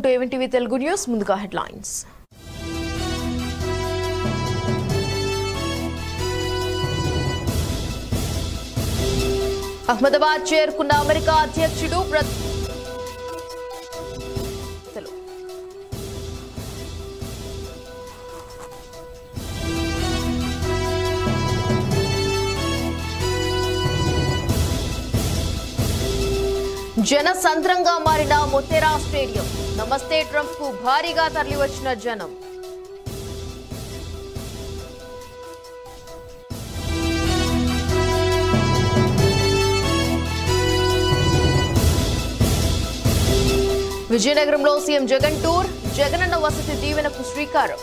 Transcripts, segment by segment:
ఏవెన్ TV Telugu news ముందుగా headlines Ahmedabad చేరుకున్న America అధ్యక్షుడు ప్ర- జన సంద్రంగా మారిన మొతేరా స్టేడియం నమస్తే ట్రంప్ కు భారీగా తరలివచ్చిన జనం విజయనగరంలో సీఎం జగన్ టూర్ జగనన్న వసతి దీవెనకు శ్రీకారం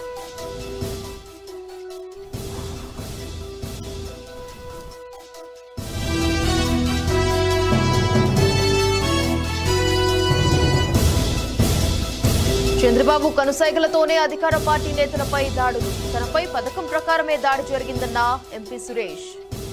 చంద్రబాబు కనుసైగలతోనే అధికార పార్టీ నేతలపై దాడులు తనపై పథకం ప్రకారమే దాడి జరిగిందన్న ఎంపీ సురేష్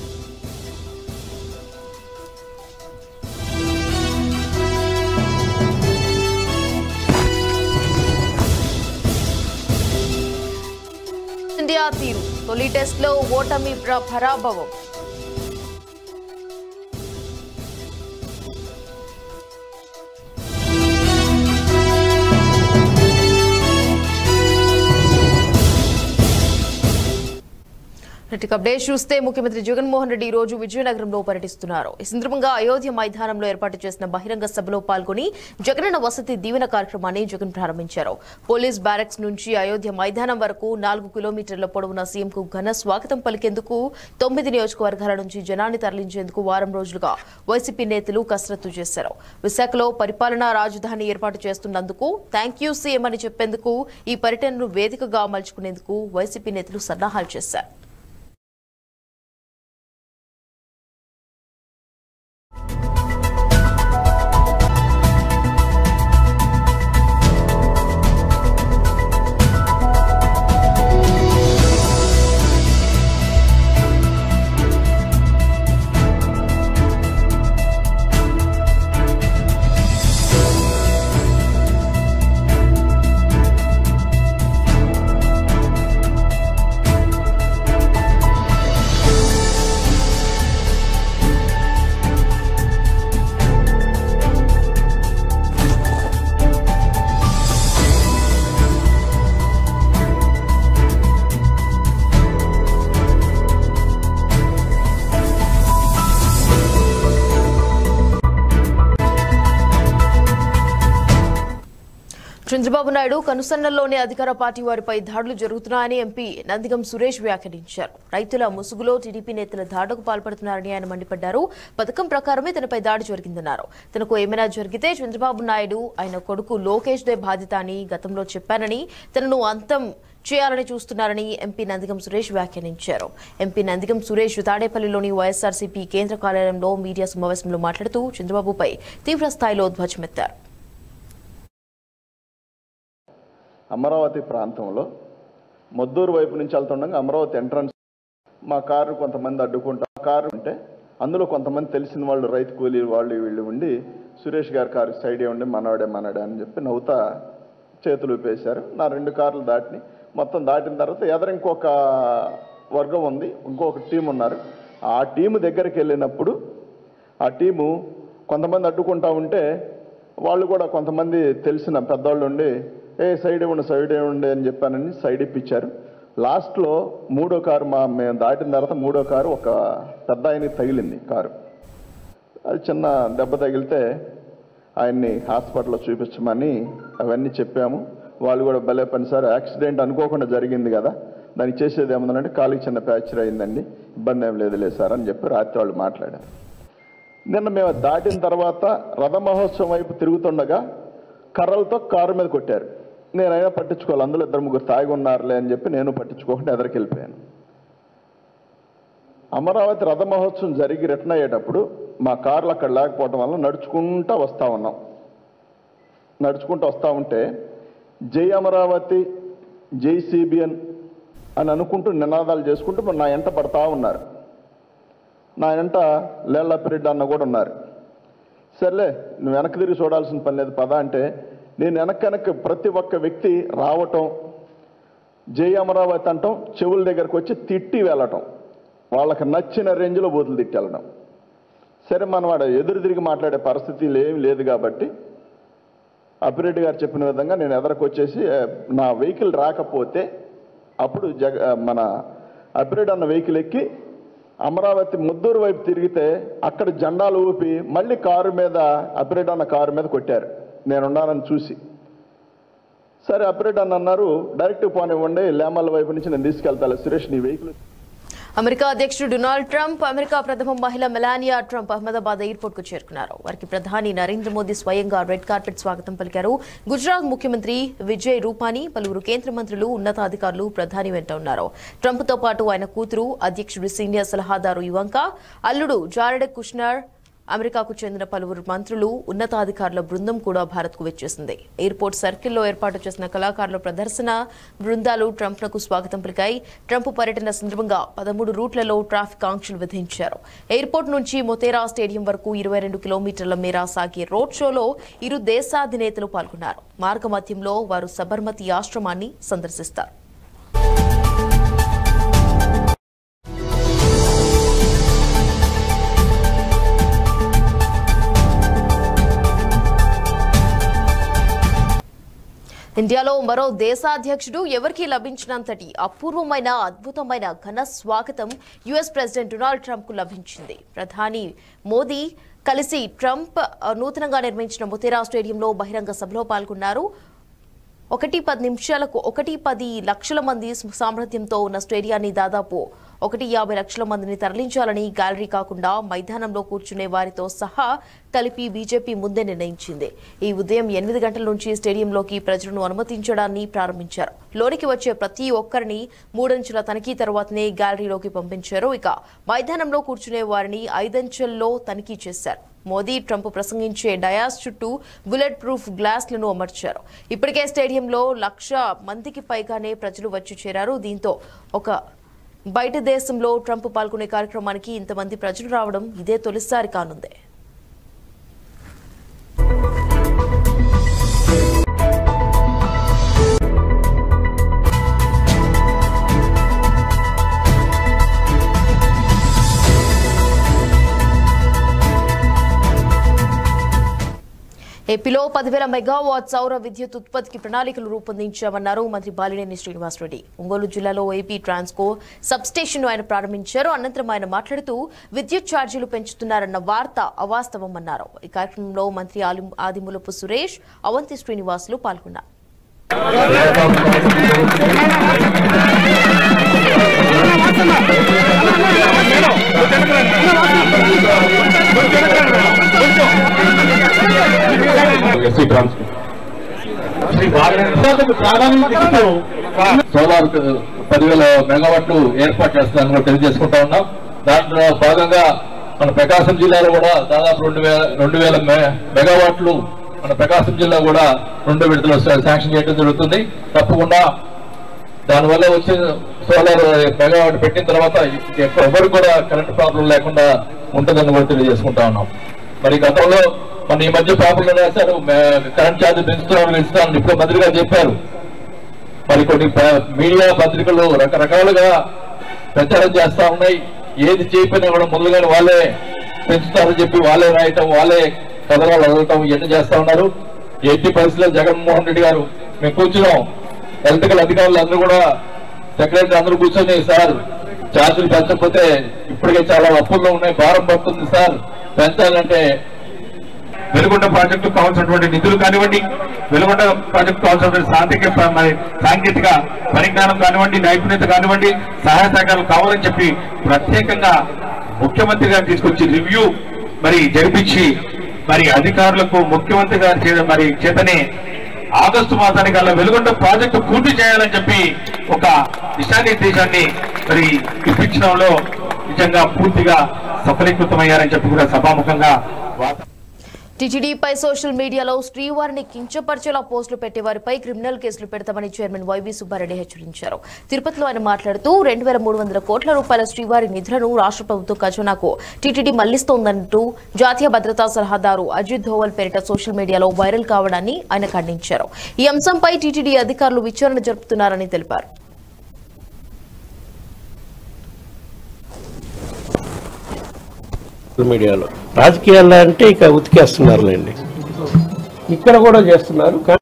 ఇండియా తీరు తొలి టెస్ట్లో ఓటమి ప్ర- పరాభవం ఇక అప్డేట్ చూస్తే ముఖ్యమంత్రి జగన్మోహన్ రెడ్డి ఈ రోజు విజయనగరంలో పర్యటిస్తున్నారు ఈ సందర్భంగా అయోధ్య మైదానంలో ఏర్పాటు చేసిన బహిరంగ సభలో పాల్గొని జగనన్న వసతి దీవెన కార్యక్రమాన్ని జగన్ ప్రారంభించారు పోలీస్ బ్యారక్స్ నుంచి అయోధ్య మైదానం వరకు నాలుగు కిలోమీటర్ల పొడవున సీఎంకు ఘన స్వాగతం పలికేందుకు తొమ్మిది నియోజకవర్గాల నుంచి జనాన్ని తరలించేందుకు వారం రోజులుగా వైసీపీ నేతలు కసరత్తు చేశారు విశాఖలో పరిపాలనా రాజధాని ఏర్పాటు చేస్తున్నందుకు థ్యాంక్ యూ సీఎం అని చెప్పేందుకు ఈ పర్యటనను వేదికగా మలుచుకునేందుకు వైసీపీ నేతలు సన్నాహాలు చేశారు చంద్రబాబు నాయుడు కనుసన్నల్లోనే అధికార పార్టీ వారిపై దాడులు జరుగుతున్నాయని ఎంపీ నందిగం సురేష్ వ్యాఖ్యానించారు రైతుల ముసుగులో టీడీపీ నేతల దాడులకు పాల్పడుతున్నారని ఆయన మండిపడ్డారు పథకం ప్రకారమే తనపై దాడి జరిగిందన్నారు తనకు ఏమైనా జరిగితే చంద్రబాబు నాయుడు ఆయన కొడుకు లోకేష్ దే బాధ్యత అని గతంలో చెప్పానని తనను అంతం చేయాలని చూస్తున్నారని ఎంపీ నందిగం సురేష్ వ్యాఖ్యానించారు ఎంపీ నందిగం సురేష్ తాడేపల్లిలోని వైఎస్ఆర్సీపీ కేంద్ర కార్యాలయంలో మీడియా సమావేశంలో మాట్లాడుతూ చంద్రబాబుపై తీవ్ర స్థాయిలో ధ్వజమెత్తారు అమరావతి ప్రాంతంలో మొద్దూరు వైపు నుంచి వెళ్తుండగా అమరావతి ఎంట్రన్స్ మా కారు కొంతమంది అడ్డుకుంటా ఆ కారు ఉంటే అందులో కొంతమంది తెలిసిన వాళ్ళు రైతు కూలీ వాళ్ళు వీళ్ళు ఉండి సురేష్ గారి కారు సైడ్ ఉండి మనవాడే మనవాడే అని చెప్పి నవ్వుతా చేతులు ఊపేశారు నా రెండు కార్లు దాటిని మొత్తం దాటిన తర్వాత ఎదర ఇంకొక వర్గం ఉంది ఇంకొక టీం ఉన్నారు ఆ టీము దగ్గరికి వెళ్ళినప్పుడు ఆ టీము కొంతమంది అడ్డుకుంటా ఉంటే వాళ్ళు కూడా కొంతమంది తెలిసిన పెద్దవాళ్ళు ఉండి ఏ సైడ్ ఇవ్వండి సైడ్ ఇవ్వండి అని చెప్పానని సైడ్ ఇప్పించారు లాస్ట్లో మూడో కారు మా మేము దాటిన తర్వాత మూడో కారు ఒక పెద్ద ఆయనకి తగిలింది కారు అది చిన్న దెబ్బ తగిలితే ఆయన్ని హాస్పిటల్లో చూపించమని అవన్నీ చెప్పాము వాళ్ళు కూడా భలే పని సార్ యాక్సిడెంట్ అనుకోకుండా జరిగింది కదా దానికి చేసేది ఏముందంటే కాలికి చిన్న ప్యాచర్ అయిందండి ఇబ్బంది ఏం లేదులే సార్ అని చెప్పి రాత్రి వాళ్ళు మాట్లాడారు నిన్న మేము దాటిన తర్వాత రథ మహోత్సవం వైపు తిరుగుతుండగా కర్రలతో కారు మీద కొట్టారు నేనైనా పట్టించుకోవాలి అందులో ఇద్దరు ముగ్గురు తాగి ఉన్నారులే అని చెప్పి నేను పట్టించుకోకుండా ఎదరికి వెళ్ళిపోయాను అమరావతి రథ మహోత్సవం జరిగి రిటర్న్ అయ్యేటప్పుడు మా కార్లు అక్కడ లేకపోవడం వల్ల నడుచుకుంటా వస్తా ఉన్నాం నడుచుకుంటూ వస్తా ఉంటే జై అమరావతి జై సిబిఎన్ అని అనుకుంటూ నినాదాలు చేసుకుంటూ మరి నా ఎంట పడతా ఉన్నారు నా ఎంట లేళ్లప్పిరెడ్డి అన్న కూడా ఉన్నారు సర్లే నువ్వు వెనక్కి తిరిగి చూడాల్సిన పని లేదు పద అంటే నేను వెనక్కనక ప్రతి ఒక్క వ్యక్తి రావటం జై అమరావతి అంటాం చెవుల దగ్గరకు వచ్చి తిట్టి వెళ్ళటం వాళ్ళకి నచ్చిన రేంజ్లో బూతులు తిట్టి వెళ్ళడం సరే మనం వాడు ఎదురు తిరిగి మాట్లాడే పరిస్థితి ఏమి లేదు కాబట్టి అప్పిరెడ్డి గారు చెప్పిన విధంగా నేను ఎదరకొచ్చేసి "ఏ, నా వెహికల్ రాకపోతే అప్పుడు జగ మన అప్పిరెడ్డి అన్న వెహికల్ ఎక్కి అమరావతి ముద్దూరు వైపు తిరిగితే అక్కడ జెండాలు ఊపి మళ్ళీ కారు మీద అప్పిరెడ్డి అన్న కారు మీద కొట్టారు నేనున్నానని చూసి సరే అప్పిరెడ్డి అన్న అన్నారు డైరెక్ట్ పోనివ్వండి లేమల్ల వైపు నుంచి నేను తీసుకెళ్తాను సురేష్ నీ వెహికల్ అమెరికా అధ్యక్షుడు డొనాల్డ్ ట్రంప్ అమెరికా ప్రథమ మహిళ మెలానియా ట్రంప్ అహ్మదాబాద్ ఎయిర్పోర్ట్ కు చేరుకున్నారు వారికి ప్రధాని నరేంద్ర మోదీ స్వయంగా రెడ్ కార్పెట్ స్వాగతం పలికారు గుజరాత్ ముఖ్యమంత్రి విజయ్ రూపానీ పలువురు కేంద్ర మంత్రులు ఉన్నతాధికారులు ప్రధాని వెంట ఉన్నారు ట్రంప్ తో పాటు ఆయన కూతురు అధ్యక్షుడి సీనియర్ సలహాదారు యువంక అల్లుడు జారెడ్ కుష్నర్ అమెరికాకు చెందిన పలువురు మంత్రులు ఉన్నతాధికారుల బృందం కూడా భారత్కు వచ్చేసింది ఎయిర్పోర్ట్ సర్కిల్లో ఏర్పాటు చేసిన కళాకారుల ప్రదర్శన బృందాలు ట్రంప్నకు స్వాగతం పలికాయి ట్రంప్ పర్యటన సందర్భంగా పదమూడు రూట్లలో ట్రాఫిక్ ఆంక్షలు విధించారు ఎయిర్పోర్ట్ నుంచి మొతేరా స్టేడియం వరకు ఇరవై రెండు కిలోమీటర్ల మేర సాగే రోడ్ షోలో ఇరు దేశాధినేతలు పాల్గొన్నారు మార్గమధ్యంలో వారు సబర్మతి ఆశ్రమాన్ని సందర్శిస్తారు ఇండియాలో మరో దేశాధ్యక్షుడు ఎవరికీ లభించినంతటి అపూర్వమైన అద్భుతమైన ఘన స్వాగతం యుఎస్ ప్రెసిడెంట్ డొనాల్డ్ ట్రంప్ కు లభించింది ప్రధాని మోదీ కలిసి ట్రంప్ ఆ, నూతనంగా నిర్మించిన మొతేరా స్టేడియంలో బహిరంగ సభలో పాల్గొన్నారు ఒకటి పది నిమిషాలకు ఒకటి పది లక్షల మంది సామర్థ్యంతో ఉన్న స్టేడియాన్ని దాదాపు ఒకటి యాభై లక్షల మందిని తరలించాలని గ్యాలరీ కాకుండా మైదానంలో కూర్చునే వారితో సహా కలిపి బీజేపీ ముందే నిర్ణయించింది ఈ ఉదయం ఎనిమిది గంటల నుంచి స్టేడియంలోకి ప్రజలను అనుమతించడాన్ని ప్రారంభించారు లోనికి వచ్చే ప్రతి ఒక్కరిని మూడంచుల తనిఖీ తర్వాతనే గ్యాలరీలోకి పంపించారు ఇక మైదానంలో కూర్చునే వారిని ఐదంచెల్లో తనిఖీ చేశారు మోదీ ట్రంప్ ప్రసంగించే డయాస్ చుట్టూ బుల్లెట్ ప్రూఫ్ గ్లాస్లను అమర్చారు ఇప్పటికే స్టేడియంలో లక్ష మందికి పైగానే ప్రజలు వచ్చి చేరారు దీంతో ఒక బయట దేశంలో ట్రంప్ పాల్గొనే కార్యక్రమానికి ఇంతమంది ప్రజలు రావడం ఇదే తొలిసారి కానుంది ఏపీలో పదివేల మెగావాట్ సౌర విద్యుత్ ఉత్పత్తికి ప్రణాళికలు రూపొందించామన్నారు మంత్రి బాలినేని శ్రీనివాసరెడ్డి ఒంగోలు జిల్లాలో ఏపీ ట్రాన్స్కో సబ్స్టేషన్ను ఆయన ప్రారంభించారు అనంతరం ఆయన మాట్లాడుతూ విద్యుత్ ఛార్జీలు పెంచుతున్నారన్న వార్త అవాస్తవమన్నారు ఈ కార్యక్రమంలో మంత్రి ఆలి- ఆదిమూలపు సురేష్ అవంతి శ్రీనివాసులు పాల్గొన్నారు ఎస్సీ ట్రాన్స్ శ్రీ బాలనేని ప్రారంభిస్తూ సోలార్ పదివేల మెగావాట్లు ఏర్పాటు చేస్తున్నాను కూడా తెలియజేసుకుంటా ఉన్నాం దాంట్లో భాగంగా మన ప్రకాశం జిల్లాలో కూడా దాదాపు రెండు వేల రెండు వేల మె- మెగావాట్లు మన ప్రకాశం జిల్లా కూడా రెండు విడతలు శాంక్షన్ చేయడం జరుగుతుంది తప్పకుండా దానివల్ల వచ్చే సోలార్ మెగావాట్ పెట్టిన తర్వాత ఎవరికి కూడా కరెంట్ ప్రాబ్లం లేకుండా ఉంటుందని కూడా తెలియజేసుకుంటా ఉన్నాం మరి గతంలో మన ఈ మధ్య పేపర్లో రాశారు మే- కరెంట్ ఛార్జ్ పెంచుతున్నాం పెంచుతామని ఇప్పుడు మంత్రి గారు చెప్పారు మరి కొన్ని ప- మీడియా పత్రికలు రకరకాలుగా ప్రచారం చేస్తా ఉన్నాయి ఏది చేయకపోయినా కూడా ముందుగానే వాళ్ళే పెంచుతారని చెప్పి వాళ్ళే రాయటం వాళ్ళే కథనాలు వదలటం ఇవన్నీ చేస్తా ఉన్నారు ఎట్టి పరిస్థితుల్లో జగన్మోహన్ రెడ్డి గారు మేము కూర్చున్నాం ఎలక్ట్రికల్ అధికారులు అందరూ కూడా సెక్రటరీ అందరూ కూర్చొని సార్ ఛార్జీలు పెంచకపోతే ఇప్పటికే చాలా అప్పుల్లో ఉన్నాయి భారం పడుతుంది సార్ పెంచాలంటే వెలుగొండ ప్రాజెక్టు కావాల్సినటువంటి నిధులు కానివ్వండి వెలుగొండ ప్రాజెక్టు కావాల్సినటువంటి సాంకేతిక ప- మరి సాంకేతిక పరిజ్ఞానం కానివ్వండి నైపుణ్యత కానివ్వండి సహాయ సహకారాలు కావాలని చెప్పి ప్రత్యేకంగా ముఖ్యమంత్రి గారు తీసుకొచ్చి రివ్యూ మరి జరిపించి మరి అధికారులకు ముఖ్యమంత్రి గారి చే- మరి చేతనే ఆగస్టు మాసానికల్లా వెలుగొండ ప్రాజెక్టు పూర్తి చేయాలని చెప్పి ఒక దిశానిర్దేశాన్ని మరి ఇప్పించడంలో నిజంగా పూర్తిగా సఫలీకృతమయ్యారని చెప్పి కూడా సభాముఖంగా వార్త టీటీడీపై సోషల్ మీడియాలో శ్రీవారిని కించపరిచేలా పోస్టులు పెట్టే వారిపై క్రిమినల్ కేసులు పెడతామని చైర్మన్ వైవి సుబ్బారెడ్డి హెచ్చరించారు తిరుపతిలో ఆయన మాట్లాడుతూ రెండు వేల మూడు వందల కోట్ల రూపాయల శ్రీవారి నిధులను రాష్ట్ర ప్రభుత్వం ఖజానాకు టీటీడీ మళ్లిస్తోందంటూ జాతీయ భద్రతా సలహాదారు అజిత్ ధోవల్ పేరిట సోషల్ మీడియాలో వైరల్ కావడాన్ని ఆయన ఖండించారు ఈ అంశంపై టీటీడీ అధికారులు విచారణ జరుపుతున్నారని తెలిపారు సోషల్ మీడియాలో రాజకీయాల్లో అంటే ఇక ఉతికేస్తున్నారులేండి ఇక్కడ కూడా చేస్తున్నారు కానీ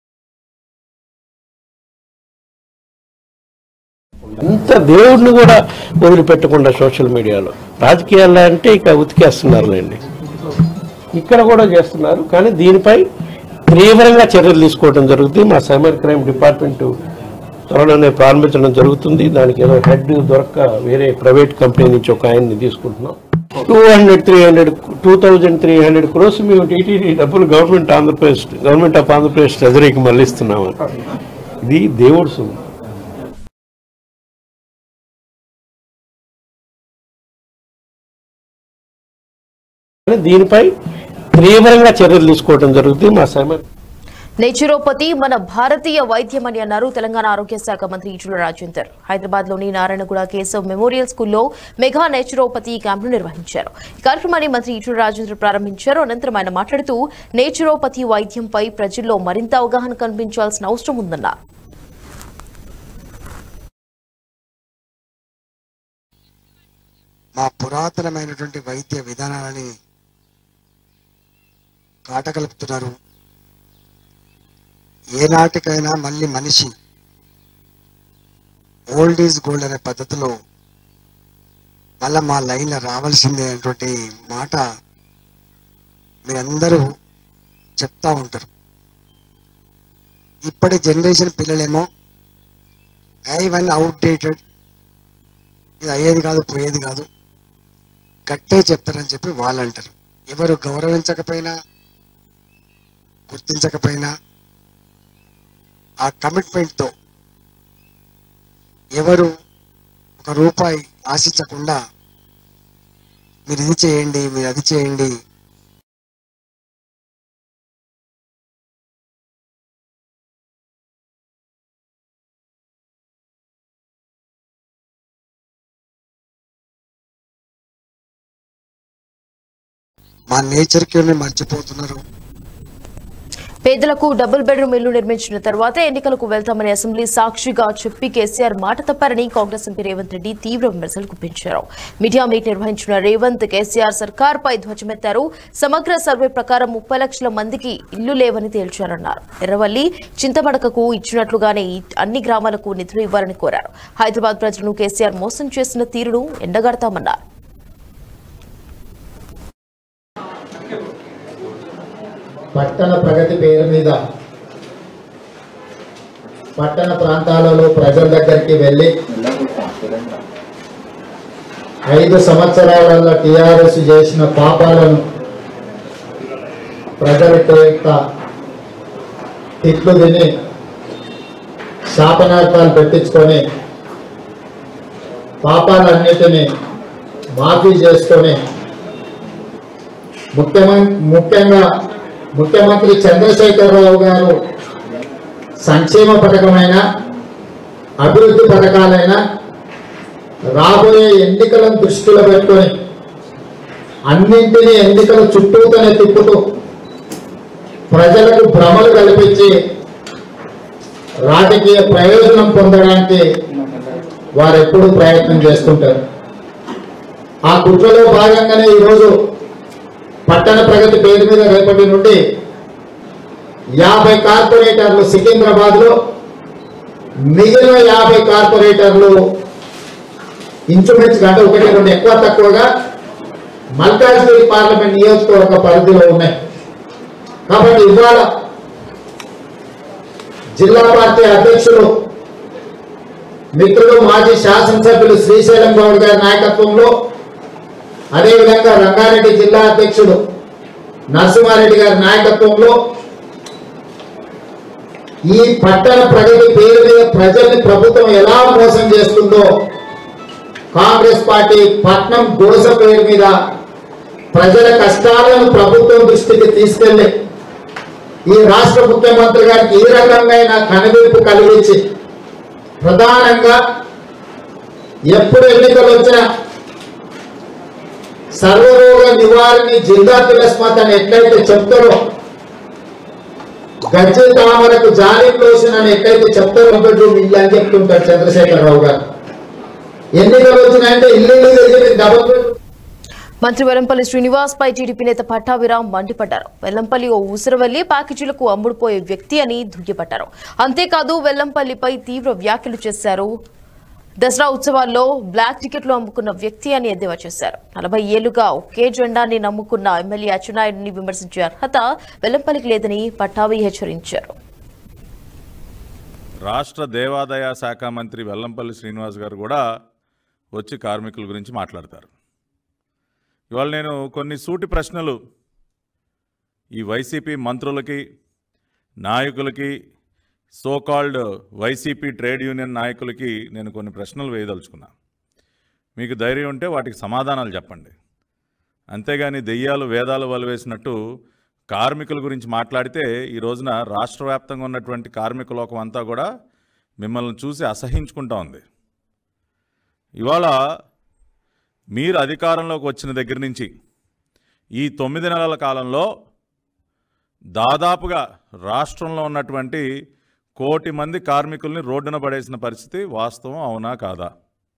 అంత దేవుడిని కూడా వదిలిపెట్టకుండా సోషల్ మీడియాలో రాజకీయాల్లో అంటే ఇక ఉతికేస్తున్నారులేండి ఇక్కడ కూడా చేస్తున్నారు కానీ దీనిపై తీవ్రంగా చర్యలు తీసుకోవడం జరుగుతుంది మా సైబర్ క్రైమ్ డిపార్ట్మెంట్ త్వరలోనే ప్రారంభించడం జరుగుతుంది దానికి ఏదో హెడ్ దొరక్క వేరే ప్రైవేట్ కంపెనీ నుంచి ఒక ఆయన్ని తీసుకుంటున్నాం two hundred three hundred two thousand three hundred crores మేము టీటీడీ డబ్బులు government Andhra Pradesh government of Andhra Pradesh ట్రెజరీకి మళ్ళిస్తున్నాము ఇది దేవుడు సొమ్ము కానీ దీనిపై తీవ్రంగా చర్యలు తీసుకోవడం జరుగుతుంది మా సైబర్ నేచురోపతి మన భారతీయ వైద్యమని అన్నారు తెలంగాణ ఆరోగ్య శాఖ మంత్రి ఈటూల రాజేందర్ హైదరాబాద్ లోని నారాయణగూడ కేశవ్ మెమోరియల్ స్కూల్లో మెగా నేచురోపతి క్యాంపును నిర్వహించారు ఈ కార్యక్రమాన్ని మంత్రి ఈటూల రాజేందర్ ప్రారంభించారు అనంతరం ఆయన మాట్లాడుతూ నేచురోపతి వైద్యంపై ప్రజల్లో మరింత అవగాహన కల్పించాల్సిన అవసరం ఉందన్నారు మా పురాతనమైనటువంటి వైద్య విధానాలని కాటకలుపుతున్నారు ఏనాటికైనా మళ్ళీ మనిషి ఓల్డ్ ఈజ్ గోల్డ్ అనే పద్ధతిలో మళ్ళా మా లైన్లో రావాల్సిందే అనేటువంటి మాట మీరందరూ చెప్తా ఉంటారు ఇప్పటి జనరేషన్ పిల్లలేమో ఇవన్నీ అవుట్డేటెడ్ ఇది అయ్యేది కాదు పోయేది కాదు గట్టే చెప్తారని చెప్పి వాళ్ళు అంటారు ఎవరు గౌరవించకపోయినా గుర్తించకపోయినా ఆ కమిట్మెంట్తో ఎవరు ఒక రూపాయి ఆశించకుండా మీరు ఇది చేయండి మీరు అది చేయండి మా నేచర్కి మర్చిపోతున్నారు పేదలకు డబుల్ బెడ్రూమ్ ఇల్లు నిర్మించిన తర్వాత ఎన్నికలకు వెళ్తామని అసెంబ్లీ సాక్షిగా చెప్పి కేసీఆర్ మాట తప్పారని కాంగ్రెస్ ఎంపీ రేవంత్ రెడ్డి తీవ్ర విమర్శలు గుప్పించారు మీడియా మీట్ నిర్వహించిన రేవంత్ కేసీఆర్ సర్కార్ పై ధ్వజమెత్తారు సమగ్ర సర్వే ప్రకారం ముప్పై లక్షల మందికి ఇల్లు లేవని తేల్చారన్నారు ఎర్రవల్లి చింతమడకకు ఇచ్చినట్లుగానే ఈ అన్ని గ్రామాలకు నిధులు ఇవ్వాలని కోరారు హైదరాబాద్ ప్రజలను కేసీఆర్ మోసం చేసిన తీరును ఎండగడతామన్నారు పట్టణ ప్రగతి పేరు మీద పట్టణ ప్రాంతాలలో ప్రజల దగ్గరికి వెళ్ళి ఐదు సంవత్సరాలలో టిఆర్ఎస్ చేసిన పాపాలను ప్రజల యొక్క తిట్లు తిని శాపనార్థాలు పెట్టించుకొని పాపాలన్నిటినీ మాఫీ చేసుకొని ముఖ్యమంత్రి ముఖ్యంగా ముఖ్యమంత్రి చంద్రశేఖరరావు గారు సంక్షేమ పథకమైన అభివృద్ధి పథకాలైన రాబోయే ఎన్నికలను దృష్టిలో పెట్టుకొని అన్నింటినీ ఎన్నికల చుట్టూతోనే తిప్పుతూ ప్రజలకు భ్రమలు కల్పించి రాజకీయ ప్రయోజనం పొందడానికి వారు ఎప్పుడూ ప్రయత్నం చేస్తుంటారు ఆ కుట్రలో భాగంగానే ఈరోజు పట్టణ ప్రగతి పేరు మీద రేపటి నుండి యాభై కార్పొరేటర్లు సికింద్రాబాద్ లో మిగిలిన యాభై కార్పొరేటర్లు ఇంచుమించుగా అంటే ఒకటి రెండు ఎక్కువ తక్కువగా మల్కాజ్గిరి పార్లమెంట్ నియోజకవర్గ పరిధిలో ఉన్నాయి కాబట్టి ఇవాళ జిల్లా పార్టీ అధ్యక్షులు మిత్రులు మాజీ శాసనసభ్యులు శ్రీశైలం గౌడ్ గారి నాయకత్వంలో అదేవిధంగా రంగారెడ్డి జిల్లా అధ్యక్షుడు నరసింహారెడ్డి గారి నాయకత్వంలో ఈ పట్టణ ప్రగతి పేరు మీద ప్రజల్ని ప్రభుత్వం ఎలా మోసం చేస్తుందో కాంగ్రెస్ పార్టీ పట్నం గోస పేరు మీద ప్రజల కష్టాలను ప్రభుత్వం దృష్టికి తీసుకెళ్లి ఈ రాష్ట్ర ముఖ్యమంత్రి గారికి ఈ రకమైన కనువిప్పు కలిగించి ప్రధానంగా ఎప్పుడు ఎన్నికలు వచ్చినా సర్వరోగ నివారణి జిల్లా తిలస్మత్ అని ఎట్లయితే చెప్తారో గజ్జి తామరకు జాలి క్లోషన్ అని ఎట్లయితే చెప్తారో బెడ్రూమ్ ఇల్లు అని చెప్తుంటారు చంద్రశేఖరరావు గారు ఎన్నికలు వచ్చినాయంటే ఇల్లు ఇల్లు తిరిగి డబుల్ బెడ్రూమ్ మంత్రి వెల్లంపల్లి శ్రీనివాస్ పై టీడీపీ నేత పట్టాభిరామ్ మండిపడ్డారు వెల్లంపల్లి ఓ ఊసరవెల్లి ప్యాకేజీలకు అమ్ముడుపోయే వ్యక్తి అని దుయ్యబట్టారు అంతేకాదు వెల్లంపల్లిపై తీవ్ర వ్యాఖ్యలు చేశారు దసరా ఉత్సవాల్లో బ్లాక్ టికెట్లు అమ్ముకున్న వ్యక్తి అని ఎద్దేవా చేశారు నలభై ఏళ్లుగా ఒకే జెండాన్ని నమ్ముకున్న ఎమ్మెల్యే అచ్చెన్నాయుడిని విమర్శించే అర్హత వెల్లంపల్లికి లేదని పట్టాభి హెచ్చరించారు రాష్ట్ర దేవాదాయ శాఖ మంత్రి వెల్లంపల్లి శ్రీనివాస్ గారు కూడా వచ్చి కార్మికుల గురించి మాట్లాడతారు ఇవాళ నేను కొన్ని సూటి ప్రశ్నలు ఈ వైసీపీ మంత్రులకి నాయకులకి సోకాల్డ్ వైసీపీ ట్రేడ్ యూనియన్ నాయకులకి నేను కొన్ని ప్రశ్నలు వేయదలుచుకున్నా మీకు ధైర్యం ఉంటే వాటికి సమాధానాలు చెప్పండి అంతేగాని దెయ్యాలు వేదాలు వలవేసినట్టు కార్మికుల గురించి మాట్లాడితే ఈ రోజున రాష్ట్ర వ్యాప్తంగా ఉన్నటువంటి కార్మిక లోకం అంతా కూడా మిమ్మల్ని చూసి అసహించుకుంటా ఉంది ఇవాళ మీరు అధికారంలోకి వచ్చిన దగ్గర నుంచి ఈ తొమ్మిది నెలల కాలంలో దాదాపుగా రాష్ట్రంలో ఉన్నటువంటి కోటి మంది కార్మికుల్ని రోడ్డున పడేసిన పరిస్థితి వాస్తవం అవునా కాదా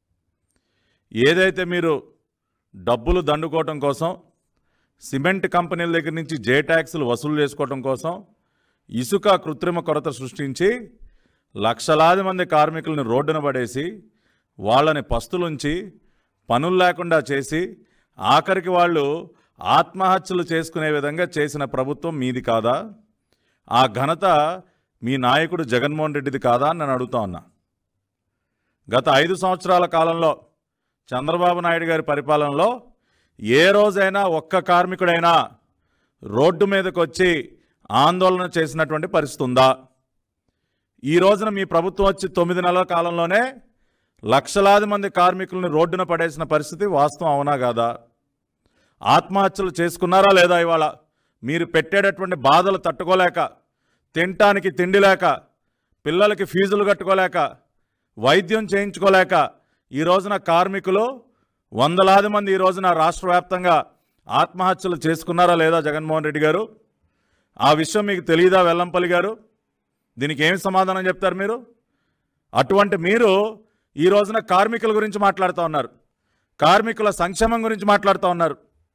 ఏదైతే మీరు డబ్బులు దండుకోవటం కోసం సిమెంట్ కంపెనీల దగ్గర నుంచి జే ట్యాక్సులు వసూలు చేసుకోవటం కోసం ఇసుక కృత్రిమ కొరత సృష్టించి లక్షలాది మంది కార్మికులను రోడ్డున పడేసి వాళ్ళని పస్తులుంచి పనులు లేకుండా చేసి ఆఖరికి వాళ్ళు ఆత్మహత్యలు చేసుకునే విధంగా చేసిన ప్రభుత్వం మీది కాదా ఆ ఘనత మీ నాయకుడు జగన్మోహన్ రెడ్డిది కాదా అని నేను అడుగుతా ఉన్నా గత ఐదు సంవత్సరాల కాలంలో చంద్రబాబు నాయుడు గారి పరిపాలనలో ఏ రోజైనా ఒక్క కార్మికుడైనా రోడ్డు మీదకి వచ్చి ఆందోళన చేసినటువంటి పరిస్థితి ఉందా ఈ రోజున మీ ప్రభుత్వం వచ్చి తొమ్మిది నెలల కాలంలోనే లక్షలాది మంది కార్మికులను రోడ్డున పడేసిన పరిస్థితి వాస్తవం అవునా కాదా ఆత్మహత్యలు చేసుకున్నారా లేదా ఇవాళ మీరు పెట్టేటటువంటి బాధలు తట్టుకోలేక తినటానికి తిండి లేక పిల్లలకి ఫీజులు కట్టుకోలేక వైద్యం చేయించుకోలేక ఈ రోజున కార్మికులు వందలాది మంది ఈ రోజున రాష్ట్ర వ్యాప్తంగా ఆత్మహత్యలు చేసుకున్నారా లేదా జగన్మోహన్ రెడ్డి గారు ఆ విషయం మీకు తెలియదా వెల్లంపల్లి గారు దీనికి ఏమి సమాధానం చెప్తారు మీరు అటువంటి మీరు ఈ రోజున కార్మికుల గురించి మాట్లాడుతూ ఉన్నారు కార్మికుల సంక్షేమం గురించి మాట్లాడుతూ ఉన్నారు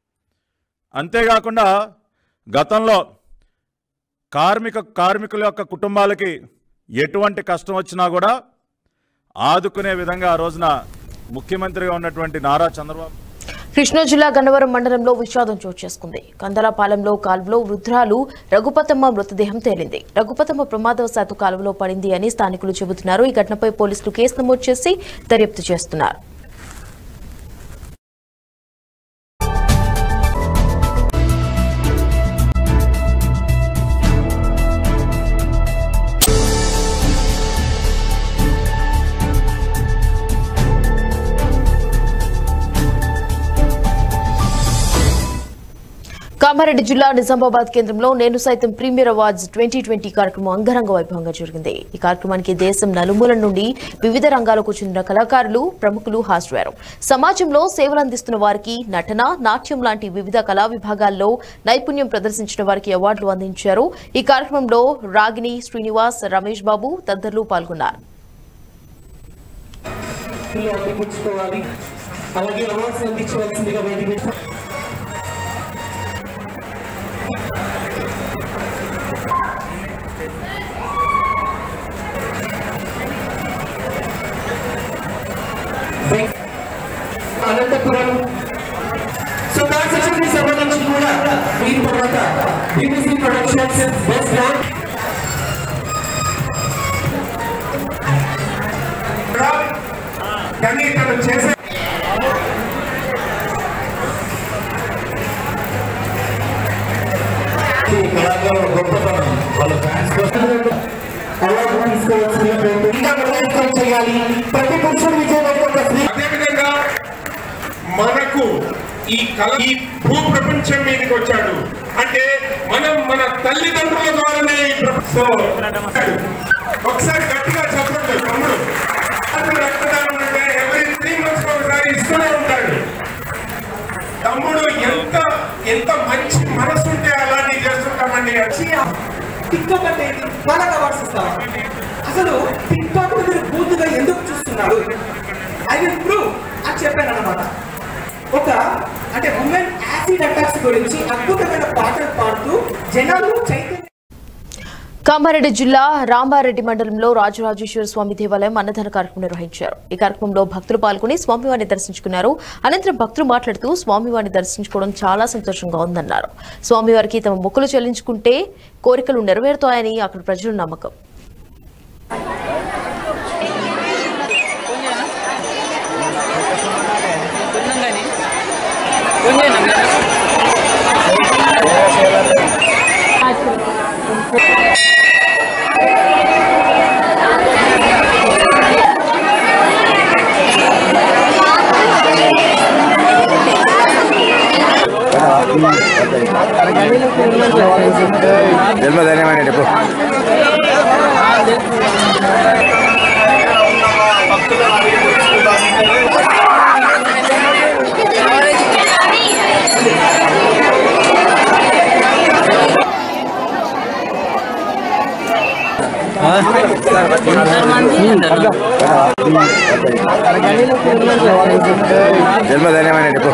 అంతేకాకుండా గతంలో కార్మిక కార్మికుల యొక్క కుటుంబాలకి ఎటువంటి కష్టం వచ్చినా కూడా ఆదుకునే విధంగా ఆ రోజున ముఖ్యమంత్రిగా ఉన్నటువంటి నారా చంద్రబాబు కృష్ణా జిల్లా గన్నవరం మండలంలో విషాదం చోటు చేసుకుంది కందలాపాలెంలో కాలువలో వృద్ధురాలు రఘుపతమ్మ మృతదేహం తేలింది రఘుపతమ్మ ప్రమాదవశాత్తు కాలువలో పడింది అని స్థానికులు చెబుతున్నారు ఈ ఘటనపై పోలీసులు కేసు నమోదు చేసి దర్యాప్తు చేస్తున్నారు కామారెడ్డి జిల్లా నిజామాబాద్ కేంద్రంలో నేను సైతం ప్రీమియర్ అవార్డ్స్ ట్వంటీ ట్వంటీ కార్యక్రమం అంగరంగ వైభవంగా జరిగింది ఈ కార్యక్రమానికి దేశం నలుమూల నుండి వివిధ రంగాలకు చెందిన కళాకారులు ప్రముఖులు హాజరయ్యారు సమాజంలో సేవలు అందిస్తున్న వారికి నటన నాట్యం లాంటి వివిధ కళా విభాగాల్లో నైపుణ్యం ప్రదర్శించిన వారికి అవార్డులు అందించారు ఈ కార్యక్రమంలో రాగిని శ్రీనివాస్ రమేష్ బాబు తదితరులు పాల్గొన్నారు అందిపుచ్చుకోవాలి అలాగే అవార్డ్స్ అందించవలసిందిగా వేదిక అనంతపురం సో కాన్సెప్ట్కి సంబంధించి కూడా దీని తర్వాత బీబీసీ ప్రొడక్షన్స్ బెస్ట్ ల్యాండ్ కానీ తను చేసే కళాకారుల గొప్పతనం వాళ్ళ ఫ్యాన్స్ అవార్డు తీసుకోవాల్సిన ఇంకా ప్రయత్నం చేయాలి ప్రతి పురుషుడు విజయవంతంగా అదేవిధంగా మనకు ఈ కళ ఈ భూ ప్రపంచం మీదకి వచ్చాడు అంటే మనం మన తల్లిదండ్రుల ద్వారానే ఈ ప్ర- సో ఒకసారి గట్టిగా చెప్పండి తమ్ముడు అతను రక్తదానం అంటే ఎవరి త్రీ మంత్స్ ఒకసారి ఇస్తూనే ఉంటాడు తమ్ముడు ఎంత ఎంత మంచి మనసు ఉంటే అలాంటివి చేస్తుంటామండి టిక్ టాక్ అంటే ఏంటి? వాళ్ళకి అవార్డ్స్ ఇస్తావా అసలు టిక్ టాక్ మీరు పూర్తిగా ఎందుకు చూస్తున్నారు ఐ విల్ ప్రూవ్ అని చెప్పాను అనమాట ఒక అంటే ఉమెన్ యాసిడ్ అటాక్స్ గురించి అద్భుతమైన పాటలు పాడుతూ జనాలు చైతన్య కామారెడ్డి జిల్లా రామారెడ్డి మండలంలో రాజరాజేశ్వర స్వామి దేవాలయం అన్నదాన కార్యక్రమం నిర్వహించారు ఈ కార్యక్రమంలో భక్తులు పాల్గొని స్వామివారిని దర్శించుకున్నారు అనంతరం భక్తులు మాట్లాడుతూ స్వామివారిని దర్శించుకోవడం చాలా సంతోషంగా ఉందన్నారు స్వామివారికి తమ మొక్కులు చెల్లించుకుంటే కోరికలు నెరవేరుతాయని అక్కడ ప్రజల నమ్మకం జన్మధన్యమైన చెప్పు జన్మధన్యమైన చెప్పు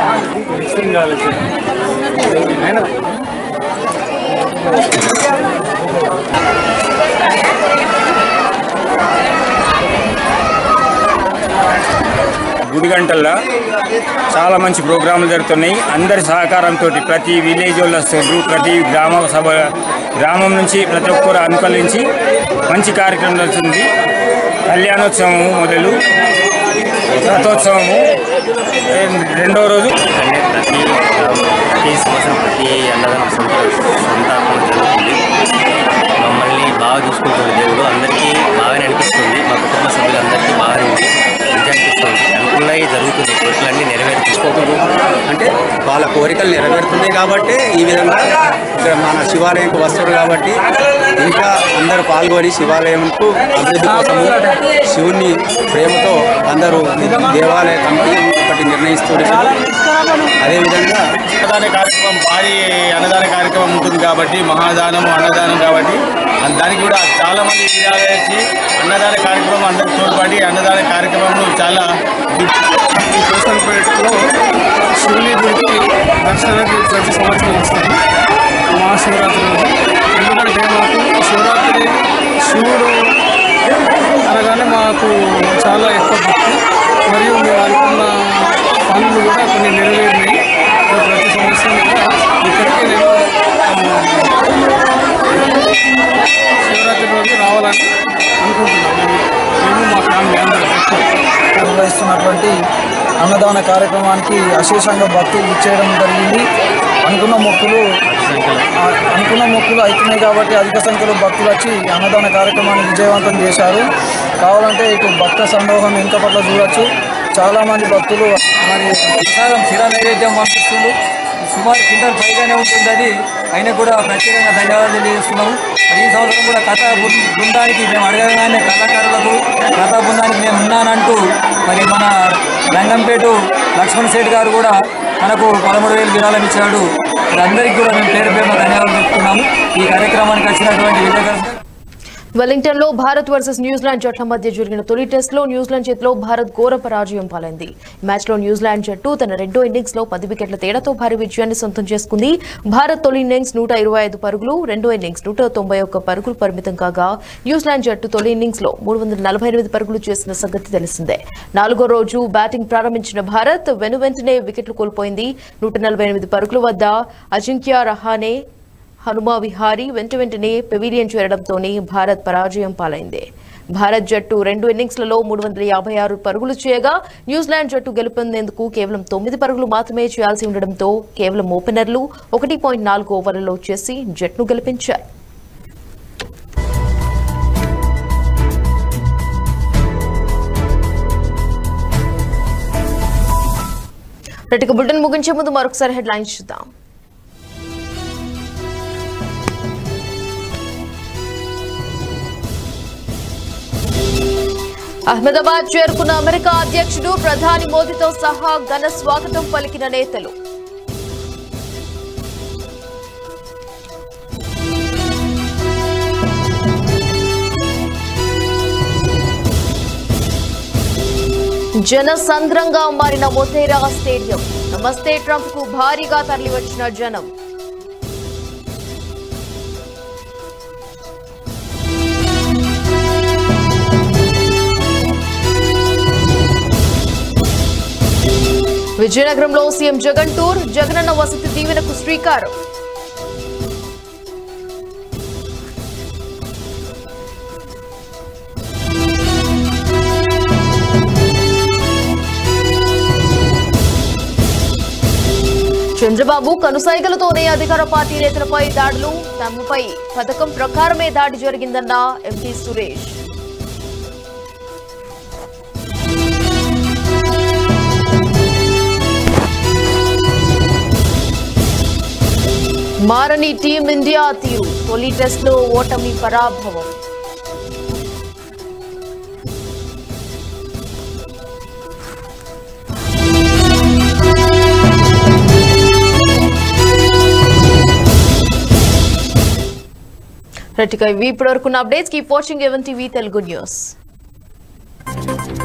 గుడిగంటల్లో చాలా మంచి ప్రోగ్రాంలు జరుగుతున్నాయి అందరి సహకారంతో ప్రతి విలేజ్ వాళ్ళు వస్తారు ప్రతి గ్రామ సభ గ్రామం నుంచి ప్రతి ఒక్కరు అనుకూలించి మంచి కార్యక్రమం జరుగుతుంది కళ్యాణోత్సవము మొదలు రథోత్సవము ఏ- రెండో రోజు ప్రతి సంవత్సరం ప్రతి అన్నదానం సొంత సొంతాత్మక జరుగుతుంది మమ్మల్ని బాగా చూసుకుంటుంది దేవుడు అందరికీ బాగానే అనిపిస్తుంది మా కుటుంబ సభ్యులందరికీ బాగానే ఉంది మంచిగా అనిపిస్తుంది అనుకున్నవి జరుగుతుంది కోరికలన్నీ నెరవేర్చుకోకూడదు అంటే వాళ్ళ కోరికలు నెరవేరుతున్నాయి కాబట్టి ఈ విధంగా ఇక్కడ మన శివాలయంకు వస్తారు కాబట్టి ఇంకా అందరూ పాల్గొని శివాలయంకు అభివృద్ధి కోసము శివుని ప్రేమతో అందరూ దేవాలయ కమిటీ ఒకటి నిర్ణయిస్తున్నారు అదేవిధంగా అన్నదాన కార్యక్రమం భారీ అన్నదాన కార్యక్రమం ఉంటుంది కాబట్టి మహాదానం అన్నదానం కాబట్టి అన్- దానికి కూడా చాలా మంది విరాళాలు వేసి అన్నదాన కార్యక్రమం అందరికి తోడ్పడి అన్నదాన కార్యక్రమంలో చాలా ఈ కోసంపేటలో శివుని గుడికి దర్శనానికి ప్రతి సంవత్సరం వస్తాము మహాశివరాత్రి రోజు ఎందుకంటే మాకు శివరాత్రి శివుడు అనగానే మాకు చాలా ఎక్కువ భక్తి మరియు మేము అనుకున్న పనులు కూడా కొన్ని నెరవేరినాయి ప్రతి సంవత్సరం కూడా ఇక్కడికి నేను ఆ, శివరాత్రి రోజు రావాలని అనుకుంటున్నాను మేము మా ఫ్యామిలీ అందరూ నిర్వహిస్తున్నటువంటి అన్నదాన కార్యక్రమానికి అశేషంగా భక్తులు ఇచ్చేయడం జరిగింది అనుకున్న మొక్కులు ఆ, అనుకున్న మొక్కులు అవుతున్నాయి కాబట్టి అధిక సంఖ్యలో భక్తులు వచ్చి ఈ అన్నదాన కార్యక్రమాన్ని విజయవంతం చేశారు కావాలంటే ఇటు భక్త సందోహం వెనుక పట్ల చూడొచ్చు చాలామంది భక్తులు మరి ప్రసాదం శిరా నైవేద్యం పంపిస్తుంది సుమారు క్వింటల్ పైగానే ఉంటుంది అది అయినా కూడా ప్రత్యేకంగా ధన్యవాదాలు తెలియజేస్తున్నాము మరి ఈ సంవత్సరం కూడా కథా బృ- బృందానికి మేము అడగగానే కళాకారులకు కథా బృందానికి మేము ఉన్నానంటూ మరి మన రంగంపేట లక్ష్మణ్ సేఠ్ గారు కూడా మనకు పదమూడు వేలు విరాళం ఇచ్చాడు మరి అందరికీ కూడా మేము పేరు పేరున ధన్యవాదాలు చెప్తున్నాము ఈ కార్యక్రమానికి వచ్చినటువంటి విజయకర్ వెలింగ్టన్ లో భారత్ వర్సెస్ న్యూజిలాండ్ జట్ల మధ్య జరిగిన తొలి టెస్ట్ లో న్యూజిలాండ్ చేతిలో భారత్ ఘోర పరాజయం పాలైంది ఈ మ్యాచ్ లో న్యూజిలాండ్ జట్టు తన రెండో ఇన్నింగ్స్ లో పది వికెట్ల తేడాతో భారీ విజయాన్ని సొంతం చేసుకుంది భారత్ తొలి ఇన్నింగ్స్ నూట ఇరవై ఐదు పరుగులు రెండో ఇన్నింగ్స్ నూట తొంభై ఒక్క పరుగులు పరిమితం కాగా న్యూజిలాండ్ జట్టు తొలి ఇన్నింగ్స్ లో మూడు వందల నలభై ఎనిమిది పరుగులు చేసిన సంగతి తెలిసిందే నాలుగో రోజు బ్యాటింగ్ ప్రారంభించిన భారత్ వెను వెంటనే వికెట్లు కోల్పోయింది నూట నలభై ఎనిమిది పరుగుల వద్ద అజింక్య రహానే హనుమా విహారీ వెంట వెంటనే పెవిలియన్ చేరడంతోనే భారత్ పరాజయం పాలైంది భారత్ జట్టు రెండు ఇన్నింగ్స్లలో మూడు వందల యాభై ఆరు పరుగులు చేయగా న్యూజిలాండ్ జట్టు గెలుపొందేందుకు కేవలం తొమ్మిది పరుగులు మాత్రమే చేయాల్సి ఉండడంతో కేవలం ఓపెనర్లు ఒకటి పాయింట్ నాలుగు ఓవర్లలో చేసి జట్టును గెలిపించారు రెటిక బులెటిన్ ముగించే ముందు మరొకసారి హెడ్లైన్స్ చూద్దాం అహ్మదాబాద్ చేరుకున్న అమెరికా అధ్యక్షుడు ప్రధాని మోదీతో సహా ఘన స్వాగతం పలికిన నేతలు జనసంద్రంగా మారిన మొతేరా స్టేడియం నమస్తే ట్రంప్ కు భారీగా తరలివచ్చిన జనం విజయనగరంలో సీఎం జగన్ టూర్ జగనన్న వసతి దీవెనకు శ్రీకారం చంద్రబాబు కనుసైగలతోనే అధికార పార్టీ నేతలపై దాడులు తమపై పథకం ప్రకారమే దాడి జరిగిందన్న ఎంపీ సురేష్ మారని టీం ఇండియా తీరు తొలి టెస్ట్లో ఓటమి పరాభవం రైట్ ఇక ఇవి ఇప్పటివరకు updates keep watching Even TV Telugu news